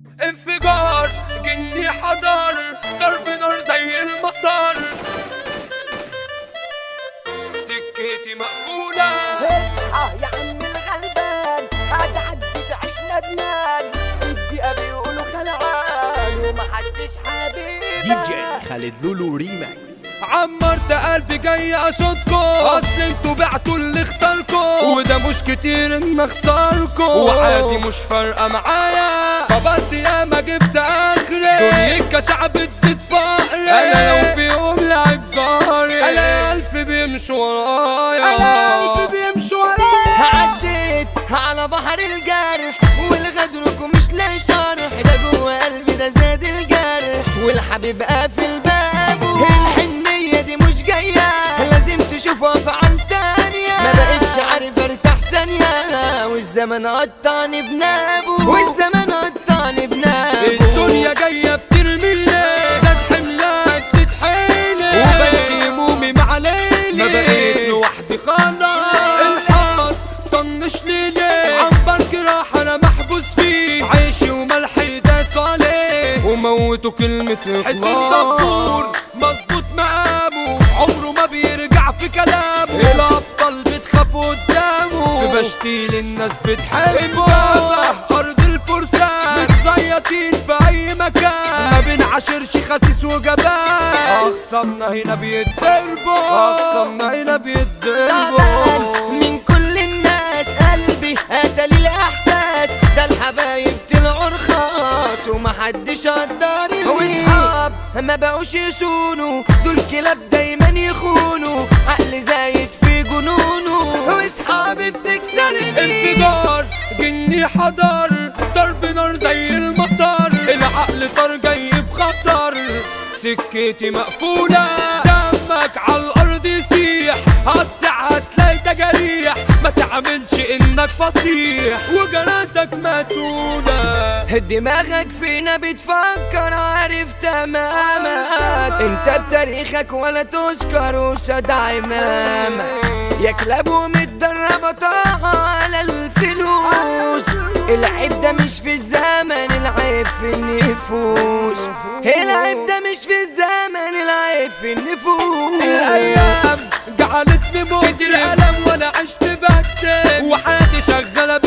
انفجار جني حضر ضرب نار زي المطر سكتي مقفولة اصحى يا عم الغلبان هتعدي تعيش ندمان الدقيقة بيقولوا خلعان ومحدش حبيبك دي جي خالد لولو ريماكس عمرت قلبي جاي اشوطكو اصل انتوا بعتوا اللي اختاركو وده مش كتير ان اخسركو وعادي مش فارقه معايا صبرت يا ما جبت اخري دنيا شعب تزيد فقري انا لو في يوم لعب ظهري انا الف بيمشوا ورايا انا الف بيمشوا ورايا عديت على بحر الجرح والغدركم مش لاقي شرح ده جوه قلبي ده زاد الجرح والحبيب قافل بابه الحنية دي مش جاية لازم تشوفها فعل تانية ما بقتش عارف ارتاح ثانية والزمن قطعني بنابه والزمن قطعني بنابه الدنيا جايه بترميني زاد حملات تتحيلي وبشكي همومي مع ليلي ما بقيت لوحدي خلاص الحاس طنش ليلي عنبر جراح انا محبوس فيه عيشي وملحي داس عليه وموتوا كلمة حس الدبور مظبوط مقامه عمره ما بيرجع في كلامه الابطال بتخاف قدامه في بشتيل الناس بتحبه ارض الفرسان متزيطين في اي مكان ما بنعاشرش خسيس وجبان اخصامنا هنا بيتضربوا اخصامنا هنا تعبان بيتضربوا من كل الناس قلبي قتل الاحساس ده الحبايب طلعوا رخاص ومحدش قدرني واصحاب ما بقوش يسونوا دول كلاب دايما يخونوا عقل زايد في جنونه واصحابي بتكسرني انفجار جني حضر ضرب نار زي المطر العقل طار جاي بخطر سكتي مقفولة دمك على الأرض يسيح هتسع هتلاقي تجاريح ما تعملش إنك فصيح وجراتك ماتونة دماغك فينا بتفكر عارف تمامك انت بتاريخك ولا تذكر وسد عمامك يا كلاب ومتدربة طاقة على الفلوس العيب ده مش في الزمن العيب في النفوس العيب ده مش في الزمن العيب في النفوس الأيام جعلتني مدير ألم وأنا عشت بكتم وحياتي شغالة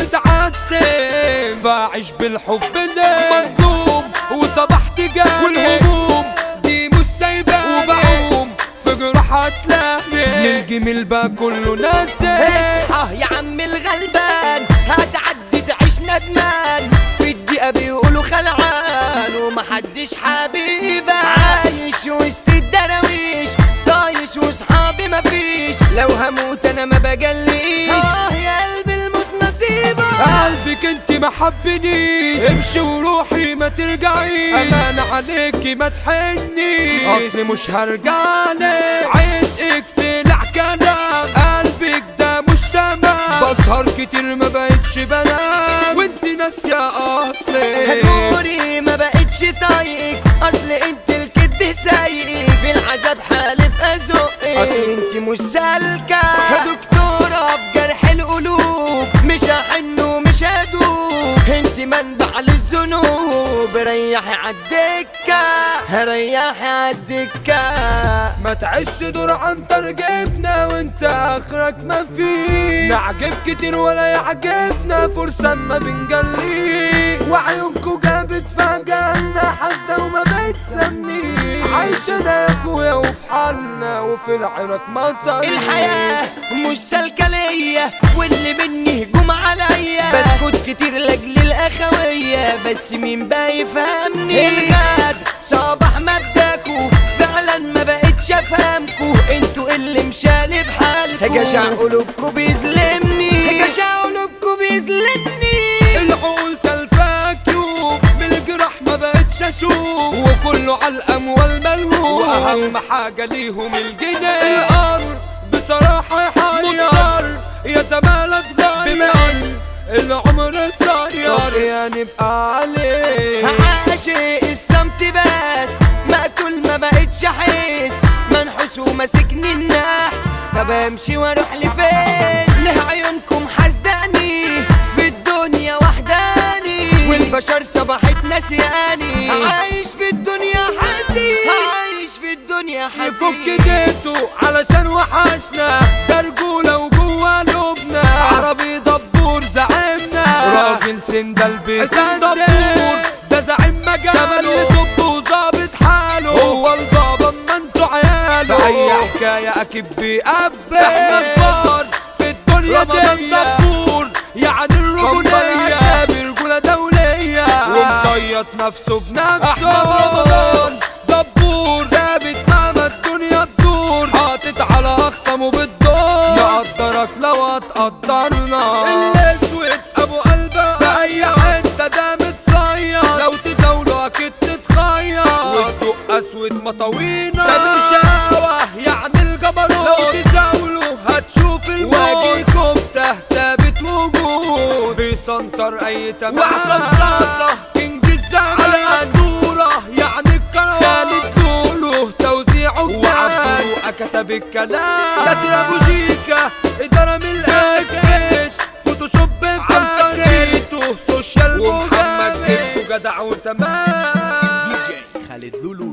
بتعتم فأعيش بالحب ليه مظلوم وصبحت جاني والهموم دي مش سايباني وبعوم في جروح هتلاقي للجميل بقى كله ناسي اصحى يا عم الغلبان هتعدي تعيش ندمان في الدقيقة بيقولوا خلعان ومحدش حبيبك عايش وسط الدراويش طايش وصحابي مفيش لو هموت انا ما بجليش اه يا قلبي الموت نصيبك قلبك انت ما حبنيش امشي وروحي ما ترجعيش امان عليكي ما تحنيش اصلي مش هرجعلك عشقك طلع كلام قلبك ده مش تمام بسهر كتير ما بقتش بنام وانت ناسية اصلي هدوري ما بقتش طايقك اصل انت الكدب سايقك في العذاب حالف ازقك اصل انت مش سالكه دكتوره في جرح القلوب مش هحن ومش هدوب انت منبع للذنوب ريحي عالدكه ريحي عالدكه ما تعيش دور عن ترجمنا وانت اخرك ما في نعجب كتير ولا يعجبنا فرصة ما بنجلي وعيونكو جابت فجأنا حاسدة وما بتسمي عايشة انا يا اخويا وفي حالنا وفي العراق مطر الحياة مش سالكة ليا واللي مني هجوم عليا بسكت كتير لاجل الاخوية بس مين بقى يفهمني الغاد صباح مبداكو فعلا ما بقتش افهمكو انتوا اللي مشالي بحالكو جشع قلوبكو بيظلمني جشع قلوبكو بيظلمني العقول تلفاك يوم بالجراح ما بقتش اشوف وكله على الاموال ملهوف واهم حاجه ليهم الجنيه الارض بصراحه يحير يا زمالة صغير بما ان العمر قصير يا نبقى عليه عاشق الصمت بس مقتول ما بقتش احس منحوس وماسكني النحس طب امشي واروح لفين ليه عيونكم حاسداني في الدنيا وحداني بشر صباحت نسياني عايش في الدنيا حزين عايش في الدنيا يفك حزين ديته علشان وحشنا ده رجولة وجوه لبنا عربي دبور زعيمنا راجل سندل حسين دبور ده زعيم مجاله تملي دب وظابط حاله هو البابا اما انتوا عياله في اي حكاية اكيد بيقبل احنا كبار في الدنيا دي دبور يعني الرجولية برجولة دولية ومصيط نفسه بنفسه احمد رمضان دبور ثابت مهما الدنيا تدور حاطط على اخصمه بالدور يقدرك لو هتقدرنا الاسود ابو قلبه في اي حته ده متصير لو تزاوله اكيد تتخير والدق اسود مطاوينا ده برشاوه يعني الجبروت لو تزاوله هتشوف الموت واجي كفته ثابت موجود بيسنطر اي تمام واحسن صاصه كينج الزمان على الدوره يعني الكروان خالد دوله توزيعه وعبدوقه كتب الكلام ياسر ابو شيكا اداره من الاكش فوتوشوب بتاعته سوشيال ومحمد جبته جدع وتمام دي جي خالد لولو